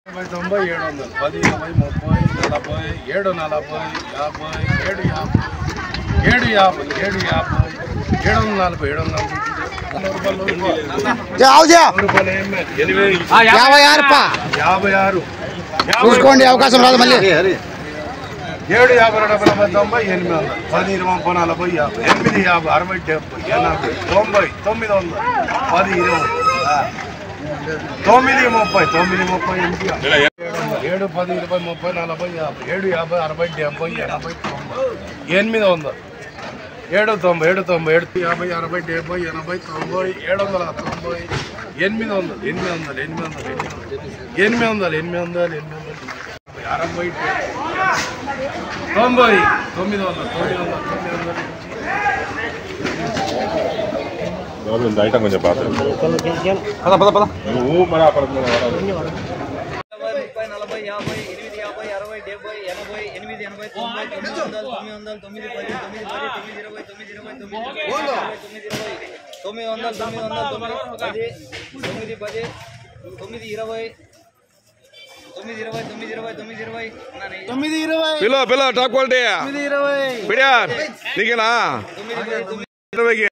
ఇరవై తొంభై ఏడు వందలు పది ఇరవై ముప్పై నలభై ఏడు నలభై యాభై ఏడు యాభై ఏడు యాభై ఏడు యాభై ఏడు వందల నలభై ఏడు వందల నలభై నూరు రూపాయలు ఆవుజా నూరు రూపాయలు ఏం లేదు. ఎనిమిది యాభై ఆరు పా యాభై ఆరు యాభై చూసుకోండి అవకాశం రాదు మళ్ళీ ఏడు యాభై రెండు వందల తొంభై ఎనిమిది వందలు పది ఇరవై ముప్పై నలభై యాభై ఎనిమిది యాభై అరవై డెబ్బై ఎనభై తొంభై తొమ్మిది వందలు పది ఇరవై ఆ. తొమ్మిది ముప్పై తొమ్మిది ముప్పై ఎనిమిది ఏడు పది ఇరవై ముప్పై నలభై యాభై ఏడు యాభై అరవై డెబ్బై ఎనభై తొంభై ఎనిమిది వందలు ఏడు తొంభై ఏడు తొంభై ఏడు యాభై అరవై డెబ్బై ఎనభై తొంభై ఏడు వందల తొంభై ఎనిమిది వందలు ఎనిమిది వందలు ఎనిమిది వందలు ఎనిమిది వందలు ఎనిమిది వందలు ఎనిమిది వందలు అరవై తొంభై తొమ్మిది వందలు తొమ్మిది వందలు తొమ్మిది వందలు గవర్నమెంట్ ఐటమ్ కొంచెం పాత పద పద పద నువ్వు మన ఇరవై ముప్పై నలభై యాభై ఎనిమిది యాభై అరవై డెబ్బై ఎనభై ఎనిమిది ఎనభై తొంభై తొమ్మిది వందలు తొమ్మిది వందలు తొమ్మిది పది తొమ్మిది పది తొమ్మిది ఇరవై తొమ్మిది ఇరవై తొమ్మిది ఇరవై తొమ్మిది ఇరవై తొమ్మిది వందలు తొమ్మిది వందలు తొమ్మిది పది తొమ్మిది పది తొమ్మిది ఇరవై తొమ్మిది ఇరవై తొమ్మిది ఇరవై తొమ్మిది ఇరవై తొమ్మిది ఇరవై పిలో పిలో టాప్ క్వాలిటీ తొమ్మిది ఇరవై పిడియా నీకేనా తొమ్మిది పది తొమ్మిది ఇరవైకి